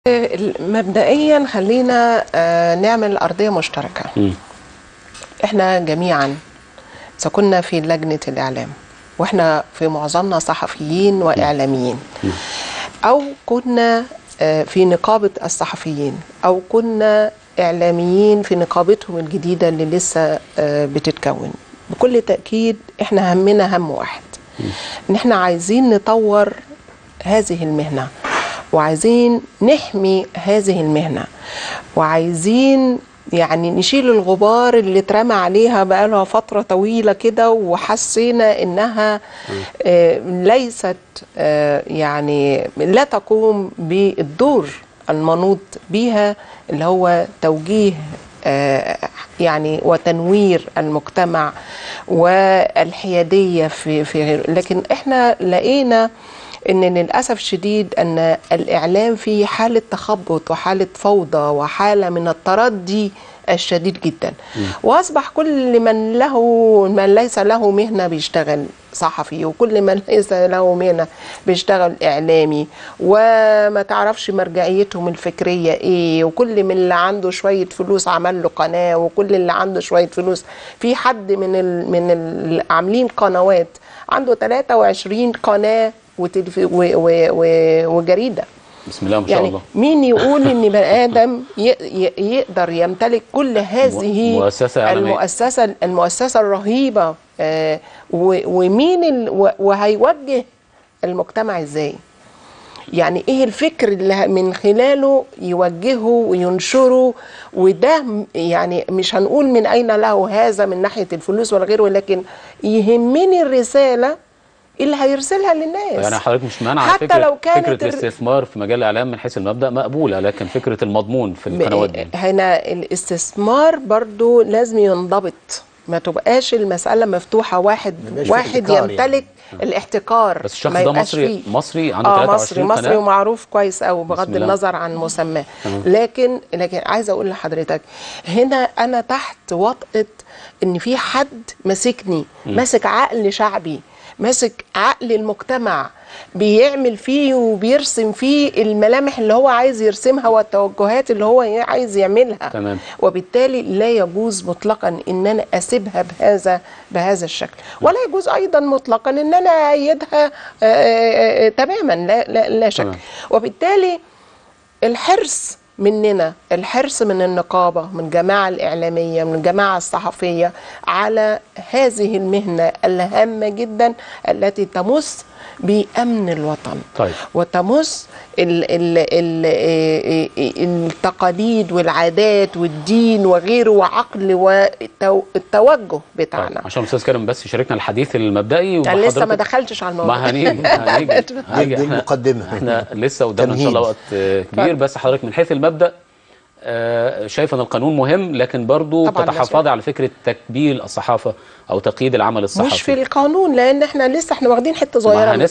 مبدئيا خلينا آه، نعمل أرضية مشتركة مم. احنا جميعا إذا كنا في لجنة الإعلام واحنا في معظمنا صحفيين وإعلاميين أو كنا آه، في نقابة الصحفيين أو كنا إعلاميين في نقابتهم الجديدة اللي لسه آه، بتتكون بكل تأكيد احنا همنا هم واحد ان احنا عايزين نطور هذه المهنة وعايزين نحمي هذه المهنة وعايزين يعني نشيل الغبار اللي اترمى عليها بقالها فترة طويلة كده وحسينا انها آه، ليست آه، يعني لا تقوم بالدور المنوط بيها اللي هو توجيه آه، يعني وتنوير المجتمع والحيادية في في غيره لكن احنا لقينا ان للاسف الشديد ان الاعلام فيه حاله تخبط وحاله فوضى وحاله من التردي الشديد جدا واصبح كل من له من ليس له مهنه بيشتغل صحفي وكل من ليس له مهنه بيشتغل اعلامي وما تعرفش مرجعيتهم الفكريه ايه وكل من اللي عنده شويه فلوس عمل له قناه وكل اللي عنده شويه فلوس في حد من ال من اللي عاملين قنوات عنده 23 قناه وتلف... و... و... و... وجريده بسم الله ما شاء يعني الله مين يقول ان بني ادم ي... ي... يقدر يمتلك كل هذه مؤسسة إعلامية. المؤسسه المؤسسه الرهيبه آه و... ومين ال... و... وهيوجه المجتمع ازاي يعني ايه الفكر اللي من خلاله يوجهه وينشره وده م- يعني مش هنقول من اين له هذا من ناحيه الفلوس ولا غيره لكن يهمني الرساله اللي هيرسلها للناس يعني حضرتك مش مانع حتى فكرة لو كانت فكرة الر- الاستثمار في مجال الإعلام من حيث المبدأ مقبولة لكن فكرة المضمون في القنوات دي هنا الاستثمار برضو لازم ينضبط ما تبقاش المسألة مفتوحة واحد يبقاش في واحد احتكار يمتلك الاحتكار بس الشخص ما ده يبقاش مصري فيه. مصري عنده اه 23 مصري مصري قناة ومعروف كويس قوي بغض بسم الله. النظر عن مسماه تمام. لكن لكن عايزه اقول لحضرتك هنا انا تحت وطأة ان في حد ماسكني ماسك عقل شعبي ماسك عقل المجتمع بيعمل فيه وبيرسم فيه الملامح اللي هو عايز يرسمها والتوجهات اللي هو عايز يعملها تمام. وبالتالي لا يجوز مطلقا ان انا اسيبها بهذا بهذا الشكل ولا يجوز ايضا مطلقا ان انا ايدها آه، آه، آه، تماما لا لا, لا شك تمام. وبالتالي الحرص مننا الحرص من النقابة من الجماعة الإعلامية من الجماعة الصحفية على هذه المهنة الهامة جدا التي تمس بأمن الوطن طيب. وتمس ال ال ال التقاليد والعادات والدين وغيره وعقل والتوجه طيب بتاعنا عشان الأستاذ كريم بس يشاركنا الحديث المبدئي أنا لسه ما وحضرتك- دخلتش على الموضوع ما هنيجي هنيجي هنيجي دي احنا المقدمة. احنا لسه قدامنا ان شاء الله تمهيد. وقت آه، كبير بس حضرتك من حيث المبدأ آه، شايف ان القانون مهم لكن برضو طبعاً تتحفظي على فكرة تكبيل الصحافة او تقييد العمل الصحفي مش في القانون لان احنا لسه احنا واخدين حته ما صغيره هنس-